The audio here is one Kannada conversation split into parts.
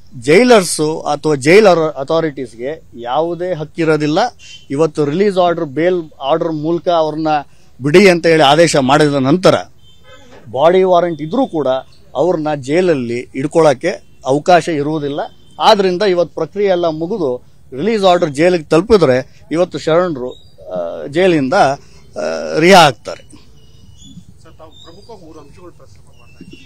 ಜೈಲರ್ಸು ಅಥವಾ ಜೈಲ್ ಅಥಾರಿಟೀಸ್ಗೆ ಯಾವುದೇ ಹಕ್ಕಿರೋದಿಲ್ಲ ಇವತ್ತು ರಿಲೀಸ್ ಆರ್ಡರ್ ಬೇಲ್ ಆರ್ಡರ್ ಮೂಲಕ ಅವ್ರನ್ನ ಬಿಡಿ ಅಂತ ಹೇಳಿ ಆದೇಶ ಮಾಡಿದ ನಂತರ ಬಾಡಿ ವಾರೆಂಟ್ ಇದ್ರೂ ಕೂಡ ಅವ್ರನ್ನ ಜೈಲಲ್ಲಿ ಇಡ್ಕೊಳ್ಳೋಕ್ಕೆ ಅವಕಾಶ ಇರುವುದಿಲ್ಲ ಆದ್ರಿಂದ ಇವತ್ತು ಪ್ರಕ್ರಿಯೆ ಎಲ್ಲ ಮುಗಿದು ರಿಲೀಸ್ ಆರ್ಡರ್ ಜೈಲಿಗೆ ತಲುಪಿದ್ರೆ ಇವತ್ತು ಶರಣರು ಆ, ಜೈಲಿಂದ ಆ, ರಿಹಾ ಆಗ್ತಾರೆ ಸರ್ ತಾವು ಪ್ರಮುಖವಾಗಿ ಮೂರು ಅಂಶಗಳು ಪ್ರಸ್ತಾಪ ಮಾಡ್ತಾ ಇದ್ದೀವಿ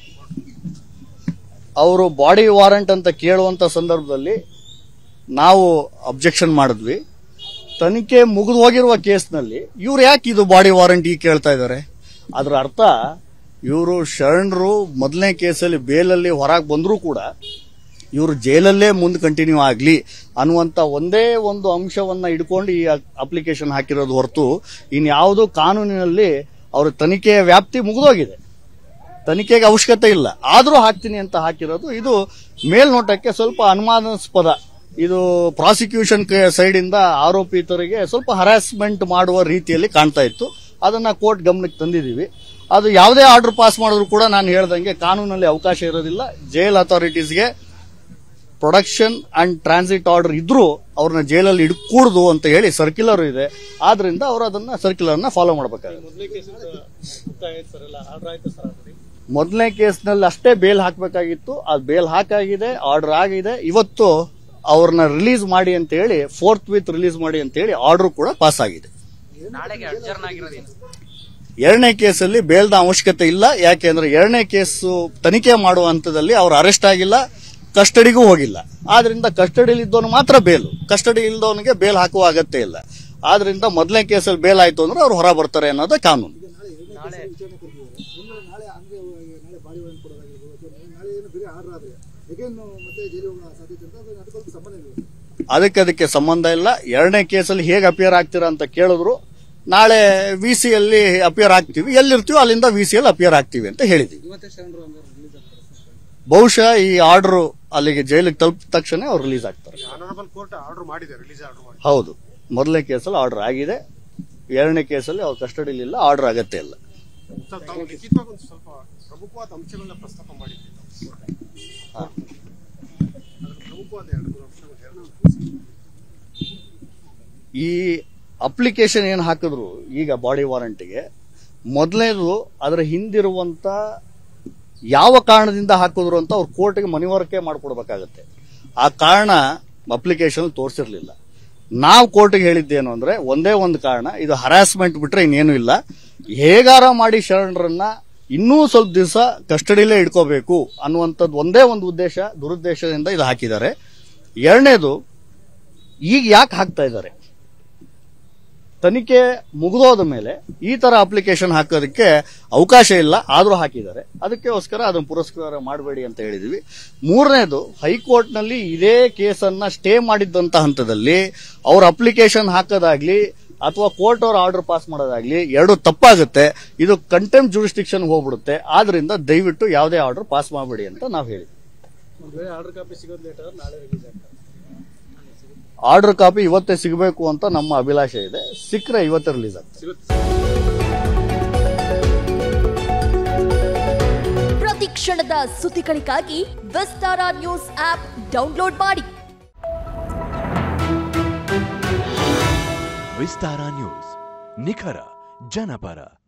ಅವರು ಬಾಡಿ ವಾರೆಂಟ್ ಅಂತ ಕೇಳುವಂತ ಸಂದರ್ಭದಲ್ಲಿ ನಾವು ಅಬ್ಜೆಕ್ಷನ್ ಮಾಡಿದ್ವಿ ತನಿಖೆ ಮುಗಿದು ಹೋಗಿರುವ ಕೇಸ್ನಲ್ಲಿ ಇವ್ರು ಯಾಕೆ ಇದು ಬಾಡಿ ವಾರೆಂಟ್ ಈಗ ಕೇಳ್ತಾ ಇದ್ದಾರೆ ಅದರ ಅರ್ಥ ಇವರು ಶರಣರು ಮೊದಲನೇ ಕೇಸಲ್ಲಿ ಬೇಲಲ್ಲಿ ಹೊರಗೆ ಬಂದರೂ ಕೂಡ ಇವರು ಜೈಲಲ್ಲೇ ಮುಂದೆ ಕಂಟಿನ್ಯೂ ಆಗಲಿ ಅನ್ನುವಂಥ ಒಂದೇ ಒಂದು ಅಂಶವನ್ನ ಇಟ್ಕೊಂಡು ಈ ಅಪ್ಲಿಕೇಶನ್ ಹಾಕಿರೋದು ಹೊರತು ಇನ್ಯಾವುದೂ ಕಾನೂನಿನಲ್ಲಿ ಅವರ ತನಿಖೆಯ ವ್ಯಾಪ್ತಿ ಮುಗಿದೋಗಿದೆ ತನಿಖೆಗೆ ಅವಶ್ಯಕತೆ ಇಲ್ಲ ಆದರೂ ಹಾಕ್ತೀನಿ ಅಂತ ಹಾಕಿರೋದು ಇದು ಮೇಲ್ನೋಟಕ್ಕೆ ಸ್ವಲ್ಪ ಅನುಮಾನಾಸ್ಪದ ಇದು ಪ್ರಾಸಿಕ್ಯೂಷನ್ ಸೈಡ್ ಇಂದ ಆರೋಪಿತರಿಗೆ ಸ್ವಲ್ಪ ಹರಾಸ್ಮೆಂಟ್ ಮಾಡುವ ರೀತಿಯಲ್ಲಿ ಕಾಣ್ತಾ ಇತ್ತು ಅದನ್ನ ಕೋರ್ಟ್ ಗಮನಕ್ಕೆ ತಂದಿದ್ದೀವಿ ಅದು ಯಾವುದೇ ಆರ್ಡರ್ ಪಾಸ್ ಮಾಡಿದ್ರು ಕೂಡ ನಾನು ಹೇಳ್ದಂಗೆ ಕಾನೂನಲ್ಲಿ ಅವಕಾಶ ಇರೋದಿಲ್ಲ ಜೈಲ್ ಅಥಾರಿಟೀಸ್ಗೆ ಪ್ರೊಡಕ್ಷನ್ ಅಂಡ್ ಟ್ರಾನ್ಸಿಟ್ ಆರ್ಡರ್ ಇದ್ರೂ ಅವ್ರನ್ನ ಜೈಲಲ್ಲಿ ಇಡ್ಕೂಡ್ದು ಅಂತ ಹೇಳಿ ಸರ್ಕ್ಯುಲರ್ ಇದೆ ಆದ್ರಿಂದ ಅವರು ಅದನ್ನ ಸರ್ಕ್ಯುಲರ್ನ ಫಾಲೋ ಮಾಡಬೇಕಾಗುತ್ತೆ ಮೊದಲೇ ಕೇಸ್ ಮುಕ್ತಾಯ ಆಯ್ತು ಸರ್ ಎಲ್ಲ ಆರ್ಡರ್ ಆಯ್ತು ಸರ್ ಆಲ್ರೆಡಿ ಮೊದಲನೇ ಕೇಸ್ನಲ್ಲಿ ಅಷ್ಟೇ ಬೇಲ್ ಹಾಕಬೇಕಾಗಿತ್ತು ಅದು ಬೇಲ್ ಹಾಕಾಗಿದೆ ಆರ್ಡರ್ ಆಗಿದೆ ಇವತ್ತು ಅವ್ರನ್ನ ರಿಲೀಸ್ ಮಾಡಿ ಅಂತ ಹೇಳಿ ಫೋರ್ತ್ ವಿತ್ ರಿಲೀಸ್ ಮಾಡಿ ಅಂತ ಹೇಳಿ ಆರ್ಡರ್ ಕೂಡ ಪಾಸ್ ಆಗಿದೆ ನಾಳೆಗೆ ಅಡ್ಜರ್ನ್ ಆಗಿರೋದೇನು ಎರಡನೇ ಕೇಸಲ್ಲಿ ಬೇಲ್ದ ಅವಶ್ಯಕತೆ ಇಲ್ಲ ಯಾಕೆಂದ್ರೆ ಎರಡನೇ ಕೇಸು ತನಿಖೆ ಮಾಡುವ ಹಂತದಲ್ಲಿ ಅವ್ರು ಅರೆಸ್ಟ್ ಆಗಿಲ್ಲ ಕಸ್ಟಡಿಗೂ ಹೋಗಿಲ್ಲ ಆದ್ರಿಂದ ಕಸ್ಟಡಿಲಿ ಇದ್ದವನು ಮಾತ್ರ ಬೇಲು ಕಸ್ಟಡಿ ಇಲ್ದವನಿಗೆ ಬೇಲ್ ಹಾಕುವ ಅಗತ್ಯ ಇಲ್ಲ ಆದ್ರಿಂದ ಮೊದಲನೇ ಕೇಸಲ್ಲಿ ಬೇಲ್ ಆಯ್ತು ಅಂದ್ರೆ ಅವ್ರು ಹೊರ ಬರ್ತಾರೆ ಅನ್ನೋದೇ ಕಾನೂನು ನಾಳೆ ನಾಳೆ ಅಂದ್ರೆ ನಾಳೆ ಬಾಡಿ ವಾರೆಂಟ್ ಕೊಡೋದಾಗಿರ್ಬೋದು ಅಥವಾ ನಾಳೆ ಏನು ಬೇರೆ ಆರ್ಡರ್ ಆದ್ರೆ ಅಗೇನ್ ಮತ್ತೆ ಜೈಲಿಗೆ ಹೋಗೋ ಸಾಧ್ಯತೆ ಅಂತ ಅದು ಅದಕ್ಕೊಂದು ಸಂಬಂಧ ಇಲ್ಲ ಅದಕ್ಕೆ ಅದಕ್ಕೆ ಸಂಬಂಧ ಇಲ್ಲ ಎರಡನೇ ಕೇಸಲ್ಲಿ ಹೇಗೆ ಅಪಿಯರ್ ಆಗ್ತೀರಾ ಅಂತ ಕೇಳಿದ್ರು ನಾಳೆ ವಿ ಸಿ ಅಲ್ಲಿ ಅಪಿಯರ್ ಆಗ್ತೀವಿ ಎಲ್ಲಿರ್ತೀವೋ ಅಲ್ಲಿಂದ ವಿ ಸಿ ಅಲ್ಲಿ ಅಪಿಯರ್ ಆಗ್ತೀವಿ ಅಂತ ಹೇಳಿದೀವಿ ಇವತ್ತೇ ಶರಣರು ಅಂದ್ರೆ ರಿಲೀಸ್ ಆಗ್ತಾರೆ ಬಹುಶಃ ಈ ಆರ್ಡರ್ ಅಲ್ಲಿಗೆ ಜೈಲಿಗೆ ತಲುಪಿದ ತಕ್ಷಣ ಅವ್ರು ರಿಲೀಸ್ ಆಗ್ತಾರೆ ಆನರಬಲ್ ಕೋರ್ಟ್ ಆರ್ಡರ್ ಮಾಡಿದೆ ರಿಲೀಸ್ ಆರ್ಡರ್ ಮಾಡಿ ಹೌದು ಮೊದಲನೇ ಕೇಸಲ್ಲಿ ಆರ್ಡರ್ ಆಗಿದೆ ಎರಡನೇ ಕೇಸಲ್ಲಿ ಅವ್ರ ಕಸ್ಟಡಿಲಿ ಇಲ್ಲ ಆರ್ಡರ್ ಅಗತ್ಯ ಇಲ್ಲ ಸರ್ ತಾವು ಲಿಖಿತವಾಗಿ ಒಂದು ಸ್ವಲ್ಪ ಪ್ರಮುಖವಾದ ಅಂಶಗಳನ್ನ ಪ್ರಸ್ತಾಪ ಮಾಡಿದ್ವಿ ತಾವು. ಅದ್ರ ಪ್ರಮುಖವಾದ ಎರಡು ಮೂರು ಅಂಶಗಳು ಎರಡು ಈ ಅಪ್ಲಿಕೇಶನ್ ಏನು ಹಾಕಿದ್ರು ಈಗ ಬಾಡಿ ವಾರಂಟಿಗೆ ಮೊದಲನೇದು ಅದರ ಹಿಂದಿರುವಂತ ಯಾವ ಕಾರಣದಿಂದ ಹಾಕಿದ್ರು ಅಂತ ಅವ್ರು ಕೋರ್ಟ್ಗೆ ಮನವರಿಕೆ ಮಾಡಿಕೊಡ್ಬೇಕಾಗತ್ತೆ ಆ ಕಾರಣ ಅಪ್ಲಿಕೇಶನ್ ತೋರಿಸಿರ್ಲಿಲ್ಲ ನಾವು ಕೋರ್ಟ್ಗೆ ಹೇಳಿದ್ದೇನು ಅಂದ್ರೆ ಒಂದೇ ಒಂದು ಕಾರಣ ಇದು ಹರಾಸ್ಮೆಂಟ್ ಬಿಟ್ರೆ ಇನ್ನೇನು ಇಲ್ಲ ಹೇಗಾರ ಮಾಡಿ ಶರಣರನ್ನ ಇನ್ನೂ ಸ್ವಲ್ಪ ದಿವಸ ಕಸ್ಟಡಿಲೇ ಇಟ್ಕೋಬೇಕು ಅನ್ನುವಂಥದ್ದು ಒಂದೇ ಒಂದು ಉದ್ದೇಶ ದುರುದ್ದೇಶದಿಂದ ಇದು ಹಾಕಿದ್ದಾರೆ ಎರಡನೇದು ಈಗ ಯಾಕೆ ಹಾಕ್ತಾ ಇದ್ದಾರೆ ತನಿಖೆ ಮುಗಿದೋದ ಮೇಲೆ ಈ ತರ ಅಪ್ಲಿಕೇಶನ್ ಹಾಕೋದಕ್ಕೆ ಅವಕಾಶ ಇಲ್ಲ ಆದ್ರೂ ಹಾಕಿದ್ದಾರೆ ಅದಕ್ಕೋಸ್ಕರ ಅದನ್ನು ಪುರಸ್ಕಾರ ಮಾಡಬೇಡಿ ಅಂತ ಹೇಳಿದ್ವಿ ಮೂರನೇದು ಹೈಕೋರ್ಟ್ನಲ್ಲಿ ಇದೇ ಕೇಸನ್ನ ಸ್ಟೇ ಮಾಡಿದ್ದಂತ ಹಂತದಲ್ಲಿ ಅವ್ರ ಅಪ್ಲಿಕೇಶನ್ ಹಾಕೋದಾಗ್ಲಿ ಅಥವಾ ಕೋರ್ಟ್ ಅವ್ರ ಆರ್ಡರ್ ಪಾಸ್ ಮಾಡೋದಾಗ್ಲಿ ಎರಡು ತಪ್ಪಾಗುತ್ತೆ ಇದು ಕಂಟೆಂಪ್ ಜೂರಿಸ್ಟಿಕ್ಷನ್ ಹೋಗ್ಬಿಡುತ್ತೆ ಆದ್ರಿಂದ ದಯವಿಟ್ಟು ಯಾವುದೇ ಆರ್ಡರ್ ಪಾಸ್ ಮಾಡಬೇಡಿ ಅಂತ ನಾವು ಹೇಳಿದ್ವಿ ಒಂದು ವೇಳೆ ಆರ್ಡರ್ ಕಾಪಿ ಸಿಗೋದು ಲೇಟ್ ಆದ್ರೆ ನಾಳೆ ರಿಲೀಸ್ ಆಗ್ತದೆ ಆರ್ಡರ್ ಕಾಪಿ ಇವತ್ತೇ ಸಿಗಬೇಕು ಅಂತ ನಮ್ಮ ಅಭಿಲಾಷೆ ಇದೆ ಸಿಕ್ಕರೆ ಇವತ್ತೇ ರಿಲೀಸ್ ಆಗ್ತದೆ ಸಿಗುತ್ತೆ ಪ್ರತಿ ಕ್ಷಣದ ಸುದ್ದಿಗಳಿಗಾಗಿ ವಿಸ್ತಾರ ನ್ಯೂಸ್ ಆಪ್ ಡೌನ್ಲೋಡ್ ಮಾಡಿ ವಿಸ್ತಾರ ನ್ಯೂಸ್ ನಿಖರ ಜನಪರ